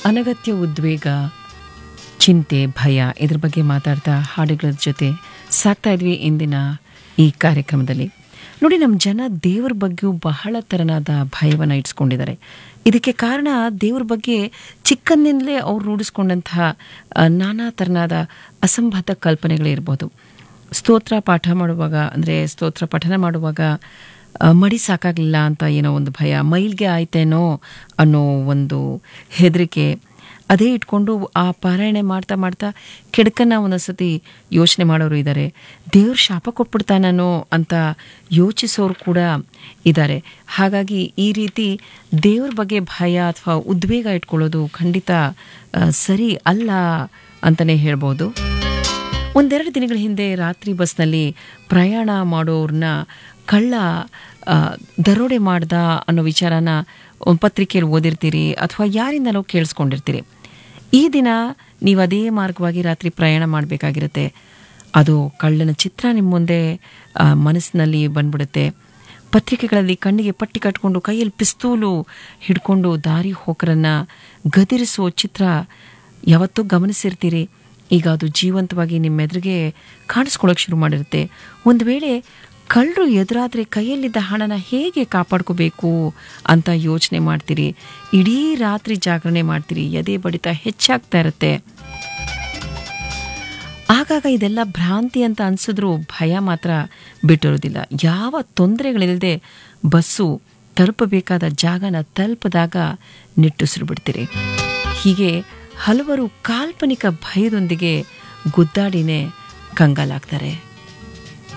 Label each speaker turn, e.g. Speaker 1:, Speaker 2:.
Speaker 1: ಅನಗತ್ಯ ಉದ್ವೇಗ ಚಿಂತೆ ಭಯ ಇದ್ರ ಬಗ್ಗೆ ಮಾತಾಡ್ತಾ ಹಾಡುಗಳ ಜೊತೆ ಸಾಕ್ತಾ ಇದ್ವಿ ಇಂದಿನ ಈ ಕಾರ್ಯಕ್ರಮದಲ್ಲಿ ನೋಡಿ ನಮ್ಮ ಜನ ದೇವ್ರ ಬಗ್ಗೆಯೂ ಬಹಳ ತೆರನಾದ ಭಯವನ್ನು ಇಟ್ಸ್ಕೊಂಡಿದ್ದಾರೆ ಇದಕ್ಕೆ ಕಾರಣ ದೇವ್ರ ಬಗ್ಗೆ ಚಿಕ್ಕಂದಿನಲ್ಲೇ ಅವ್ರು ರೂಢಿಸ್ಕೊಂಡಂತಹ ಆ, ನಾನಾ ತೆರನಾದ ಅಸಂಬದ್ಧ ಕಲ್ಪನೆಗಳಿರ್ಬೋದು ಸ್ತೋತ್ರ ಪಾಠ ಮಾಡುವಾಗ ಅಂದರೆ ಸ್ತೋತ್ರ ಪಠನ ಮಾಡುವಾಗ ಆ, ಮಡಿ ಸಾಕಾಗಲಿಲ್ಲ ಅಂತ ಏನೋ ಒಂದು ಭಯ ಮೈಲ್ಗೆ ಆಯ್ತೇನೋ ಅನ್ನೋ ಒಂದು ಹೆದರಿಕೆ ಅದೇ ಇಟ್ಕೊಂಡು ಆ ಪಾರಾಯಣೆ ಮಾಡ್ತಾ ಮಾಡ್ತಾ ಕೆಡಕನ್ನ ಒಂದೊಂದ್ಸತಿ ಯೋಚನೆ ಮಾಡೋರು ಇದ್ದಾರೆ ದೇವ್ರ ಶಾಪ ಕೊಟ್ಬಿಡ್ತಾನೋ ಅಂತ ಯೋಚಿಸೋರು ಕೂಡ ಇದ್ದಾರೆ ಹಾಗಾಗಿ ಈ ರೀತಿ ದೇವ್ರ ಬಗ್ಗೆ ಭಯ ಅಥವಾ ಉದ್ವೇಗ ಇಟ್ಕೊಳ್ಳೋದು ಖಂಡಿತ ಆ, ಸರಿ ಅಲ್ಲ ಅಂತಲೇ ಹೇಳ್ಬೋದು ಒಂದೆರಡು ದಿನಗಳ ಹಿಂದೆ ರಾತ್ರಿ ಬಸ್ನಲ್ಲಿ ಪ್ರಯಾಣ ಮಾಡೋರನ್ನ ಕಳ್ಳ ಆ, ದರೋಡೆ ಮಾಡ್ದ ಅನ್ನೋ ವಿಚಾರನ ಒಂದ್ ಪತ್ರಿಕೆಯಲ್ಲಿ ಓದಿರ್ತೀರಿ ಅಥವಾ ಯಾರಿಂದಲೋ ಕೇಳಿಸ್ಕೊಂಡಿರ್ತೀರಿ ಈ ದಿನ ನೀವು ಅದೇ ಮಾರ್ಗವಾಗಿ ರಾತ್ರಿ ಪ್ರಯಾಣ ಮಾಡಬೇಕಾಗಿರುತ್ತೆ ಅದು ಕಳ್ಳನ ಚಿತ್ರ ನಿಮ್ಮ ಮುಂದೆ ಆ, ಮನಸ್ಸಿನಲ್ಲಿ ಬಂದ್ಬಿಡುತ್ತೆ ಪತ್ರಿಕೆಗಳಲ್ಲಿ ಕಣ್ಣಿಗೆ ಪಟ್ಟಿ ಕಟ್ಕೊಂಡು ಕೈಯಲ್ಲಿ ಪಿಸ್ತೂಲು ಹಿಡ್ಕೊಂಡು ದಾರಿ ಹೋಕರನ್ನ ಗದಿರಿಸೋ ಚಿತ್ರ ಯಾವತ್ತೂ ಗಮನಿಸಿರ್ತೀರಿ ಈಗ ಅದು ಜೀವಂತವಾಗಿ ನಿಮ್ಮ ಎದುರಿಗೆ ಕಾಣಿಸ್ಕೊಳ್ಳೋಕೆ ಶುರು ಮಾಡಿರುತ್ತೆ ಒಂದು ವೇಳೆ ಕಳ್ಳರು ಎದುರಾದರೆ ಕೈಯಲ್ಲಿದ್ದ ಹಣನ ಹೇಗೆ ಕಾಪಾಡ್ಕೋಬೇಕು ಅಂತ ಯೋಚನೆ ಮಾಡ್ತೀರಿ ಇಡೀ ರಾತ್ರಿ ಜಾಗರಣೆ ಮಾಡ್ತೀರಿ ಎದೆ ಬಡಿತ ಹೆಚ್ಚಾಗ್ತಾ ಇರುತ್ತೆ ಆಗಾಗ ಇದೆಲ್ಲ ಭ್ರಾಂತಿ ಅಂತ ಅನ್ಸಿದ್ರೂ ಭಯ ಮಾತ್ರ ಬಿಟ್ಟಿರೋದಿಲ್ಲ ಯಾವ ತೊಂದರೆಗಳಿಲ್ಲದೆ ಬಸ್ಸು ತಲುಪಬೇಕಾದ ಜಾಗನ ತಲುಪದಾಗ ನಿಟ್ಟುಸಿರು ಬಿಡ್ತೀರಿ ಹೀಗೆ ಹಲವರು ಕಾಲ್ಪನಿಕ ಭಯದೊಂದಿಗೆ ಗುದ್ದಾಡಿನೇ ಕಂಗಾಲಾಗ್ತಾರೆ